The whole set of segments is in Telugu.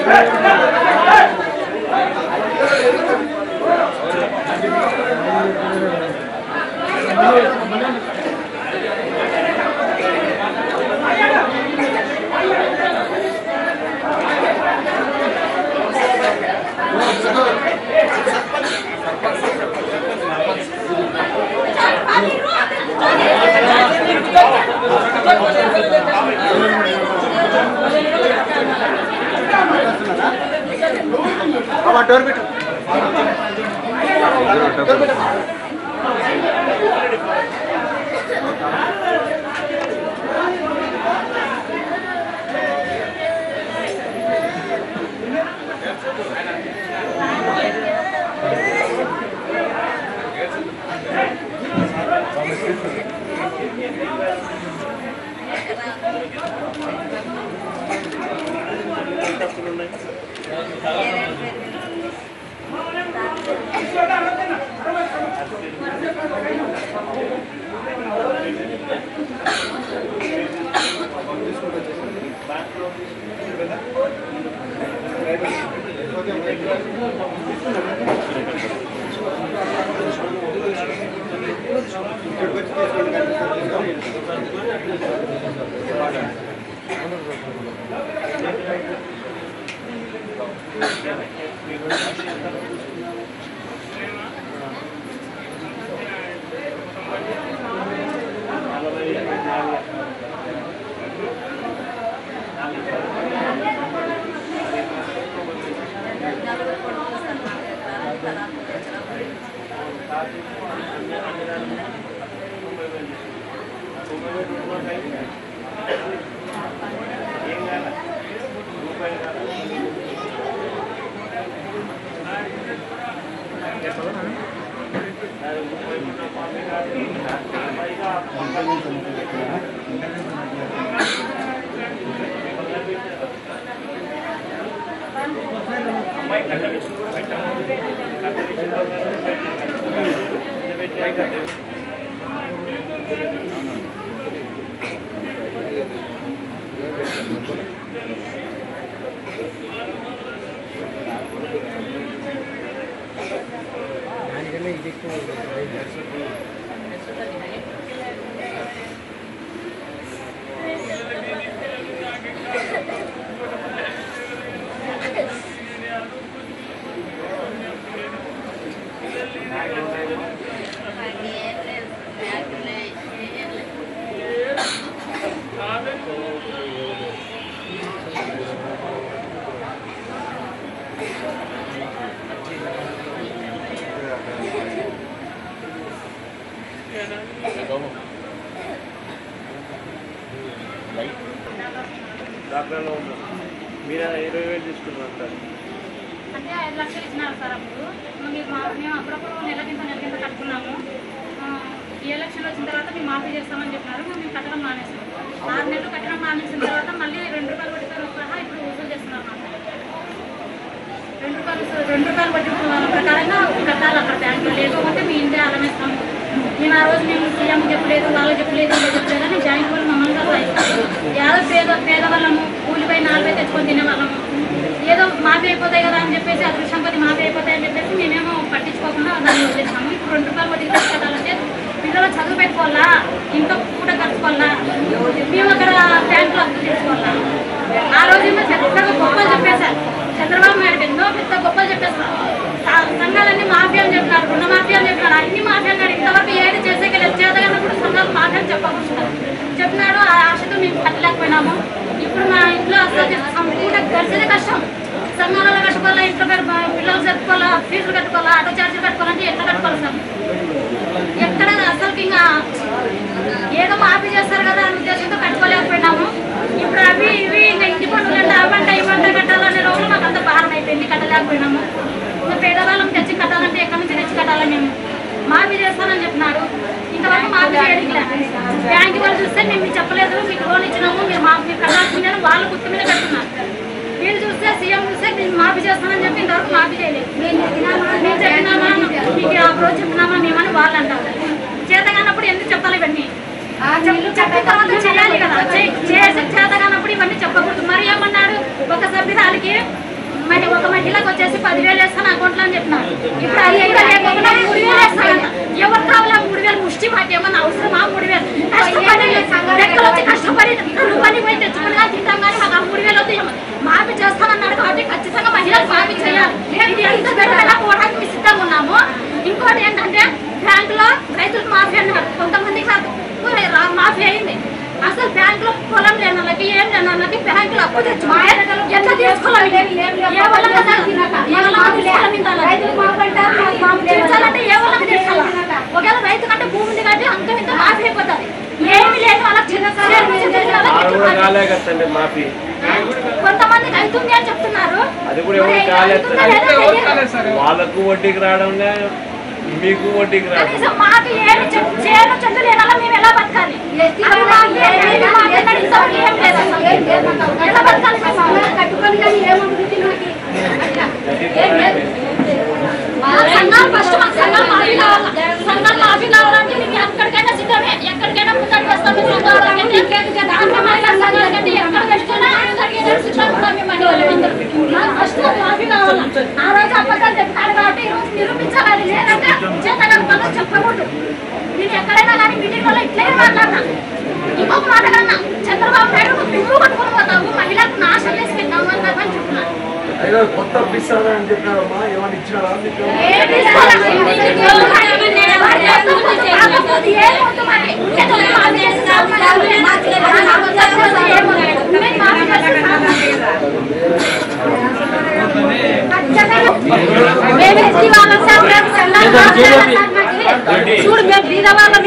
డాక్టర్లో ఉన్నారు మీరు ఇరవై వేలు తీసుకున్నారు అంటారు అంటే ఐదు లక్షలు ఇచ్చినారు సార్ అప్పుడు మీరు మా మేము అప్పుడప్పుడు నెల కింద నెల కింద కట్టుకున్నాము ఆ, ఈ ఎలక్షన్ వచ్చిన తర్వాత మేము మాఫీ చేస్తామని చెప్పినారు మేము కట్టడం మానేసాం ఆరు నెలలు కట్టడం మానేసిన తర్వాత మళ్ళీ రెండు రూపాయలు వడ్డీతో సహా ఇప్పుడు వసూలు చేస్తున్నారు మాకు. రెండు రూపాయలు రెండు రూపాయలు వడ్డీ ప్రకారంగా కట్టాలి అక్కడ బ్యాంకులో లేకపోతే మీ ఇంటే అలమేస్తాము మేము ఆ రోజు మేము సీఎం చెప్పలేదు వాళ్ళు చెప్పలేదు వీళ్ళు చెప్పలేదు అని జాయింట్ వాళ్ళు మమ్మల్ని సతాయిస్తారు ఏదో పేద పేదవాళ్ళము కూలిపై నాలుగు తెచ్చుకొని తినేవాళ్ళము ఏదో మాఫీ అయిపోతాయి కదా అని చెప్పేసి అదృష్టం కొద్ది మాఫీ అయిపోతాయి అని చెప్పేసి మేమేమో పట్టించుకోకుండా దాన్ని వదిలేసాము ఇప్పుడు రెండు రూపాయలు వడ్డీ ఖర్చు కట్టాలంటే పిల్లలు చదువు పెట్టుకోవాలా ఇంట్లో పూట ఖర్చుకోవాలా మేము అక్కడ బ్యాంకులో అప్పు చేసుకోవాలా ఆ రోజు ఏమో పెద్దగా గొప్పలు చెప్పేశారు చంద్రబాబు నాయుడు ఎన్నో పెద్ద గొప్పలు చెప్పేస్తారు స- సంఘాలన్నీ మాఫియా అని చెప్పినారు రుణ మాఫియా అని చెప్పినారు అన్ని మాఫియా అన్నాడు ఇంతవరకు ఏది చేసేకి లేదు చేతగానప్పుడు సంఘాలు మాఫియా అని చెప్పకుంటున్నారు చెప్పినాడు ఆ ఆశతో మేము కట్టలేకపోయినాము ఇప్పుడు మా ఇంట్లో అసలు సంపూర్ణ గడిచేదే కష్టం సంఘాలలో కట్టుకోవాలా ఇంట్లో పేరు పిల్లలు చదువుకోవాలా ఫీజులు కట్టుకోవాలా ఆటో ఛార్జీలు కట్టుకోవాలంటే ఎట్లా కట్టుకోవాలి సార్ ఎక్కడ అసలు ఇంకా ఏదో మాఫీ చేస్తారు కదా అనే ఉద్దేశంతో కట్టుకోలేకపోయినాము ఇప్పుడు అవి ఇవి ఇంకా ఇంటి పనులు అంటే అవంట ఇవంట కట్టాలనే రోజులు మాకు అంత భారం అయిపోయింది కట్టలేకపోయినాము ఇంకా పేదవాళ్ళం తెచ్చి కట్టాలంటే ఎక్కడి నుంచి తెచ్చి కట్టాలి మేము మాఫీ చేస్తానని చెప్పినారు ఇంతవరకు మాఫీ చేయడం బ్యాంక్ వాళ్ళు చూస్తే మేము మీకు చెప్పలేదు మీకు లోన్ ఇచ్చినాము మీరు మాఫీ మీరు కట్టాల్సిందే అని వాళ్ళు గుర్తు మీద కట్టున్నారు వీళ్ళు చూస్తే సీఎం చూస్తే మేము మాఫీ చేస్తానని చెప్పి ఇంతవరకు మాఫీ చేయలేదు మేము చెప్పినామా మీకు ఆ రోజు చెప్పినామా మేమని వాళ్ళు అంటారు చేతగానప్పుడు ఎందుకు చెప్పాలి ఇవన్నీ చెప్ప- చెప్పిన తర్వాత చేయాలి కదా చే- చేసి చేతగానప్పుడు ఇవన్నీ చెప్పకూడదు మరి ఏమన్నాడు ఒక సభ్యురాలికి అప్పు తెచ్చుకుంటే ఎట్లా తీసుకోవాలి ఏ వాళ్ళకి తినక ఏ వాళ్ళకి తీర్చాలంటే ఏ వాళ్ళకి తీర్చాలి ఒకవేళ రైతు కంటే భూమి ఉంది కాబట్టి అంత ఇంత మాఫీ అయిపోతుంది ఏమి లేదు వాళ్ళకి చిన్న వాళ్ళు కూడా కాలే కదండి మాఫీ కొంతమందికి అవుతుంది అని చెప్తున్నారు అది కూడా ఎవరికి మరి కాలేదు. అవుతుందా లేదా తెలియదు. వాళ్ళకు వడ్డీకి రావడం లేదు, మీకు వడ్డీకి రావడం కనీసం మాకు ఏమి చెప్- చేయను చెట్టు లేనలా మేము ఎలా బతకాలి అసలు మాకు ఏమి లేదు, మాకు ఎక్కడ ఇంతవరకు ఏం లేదు అసలు. ఎలా బతకాలి మేము? మా సంఘాలు ఫస్ట్ మా సంఘాలు మాఫీ కావాలి. సంఘాలు మాఫీ కావాలంటే మేము ఎక్కడికైనా సిద్ధమే. ఎక్కడికైనా ముందడుగు వస్తాం మేము సంఘాలకంటే. దాంట్లో మా సంఘాలకంటే ఎక్కడ కట్టినా అక్కడికైనా సిద్ధంగా ఉన్నాం మేము అన్ని వాళ్ళందరూ. మాకు ఫస్ట్ మాకు మాఫీ కావాలి. ఆ రోజు అబద్ధాలు చెప్తారు కాబట్టి ఈ రోజు నిరూపించాలి అది లేదంటే చేతగాని పనులు చెప్పకూడదు నేను ఎక్కడైనా కానీ మీటింగ్లో ఇట్లే మాట్లాడినా ఇంకొక మాట కన్నా చంద్రబాబు నాయుడు నువ్వు పట్టుకొని పోతావు మహిళలకు నాశనం చేసి పెట్టాము అని చెప్పని చెప్తున్నాను ఏదో కొత్త ఆఫీస్ అని చెప్పినారమ్మా ఏమన్నా ఇచ్చినారా మీకు చూడు మేము బీద వాళ్ళం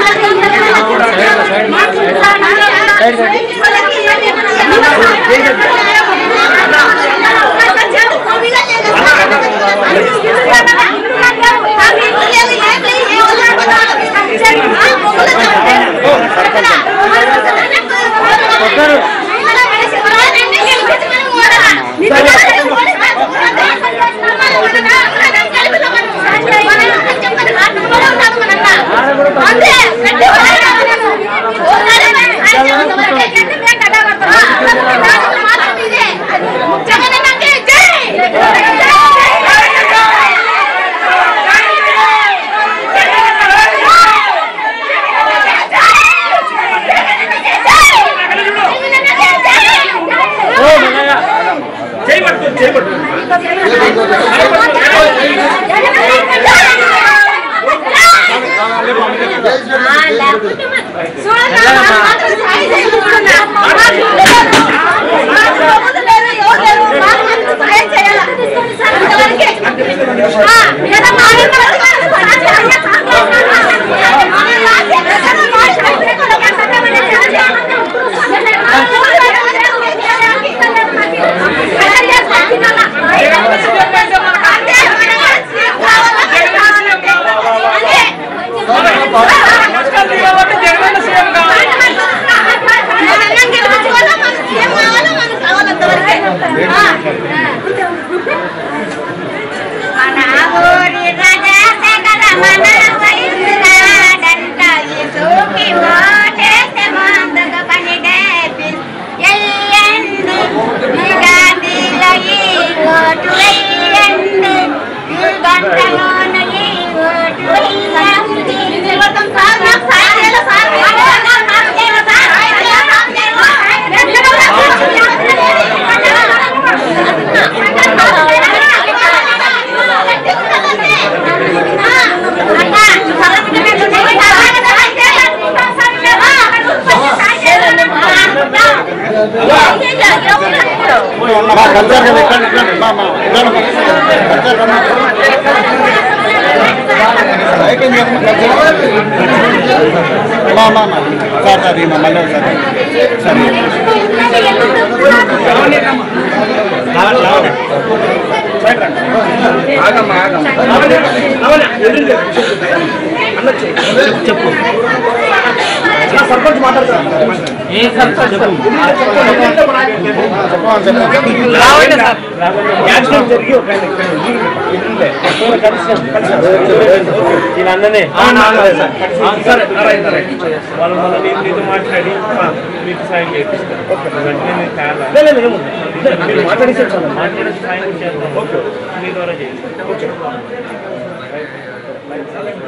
మా కల్చర్ కదా ఇక్కడ ఇక్కడ మా మా ఇక్కడ కల్చర్ కదా అయిపోయింది కదా మా కల్చర్ మా మా మా సార్ సార్ ఈ మా మళ్ళీ ఒకసారి సరే సర్పంచ్ మాట్లాడతారు యాక్సిడెంట్ జరిగి ఒక ఆయన ఇక్కడ ఉంది. ఇటుండే. ఎక్కడ కలిసినాం, కలిసినాం. ఈయన అన్ననే సరే వాళ్ళు మళ్ళీ నేను నీతో మాట్లాడి ఆ, మీకు సాయం చేపిస్తారు వెంటనే మీరు తేలా మీరు మాట్లాడేసి మాట్లాడే సాయం చేస్తాం మీ ద్వారా చేస్తాం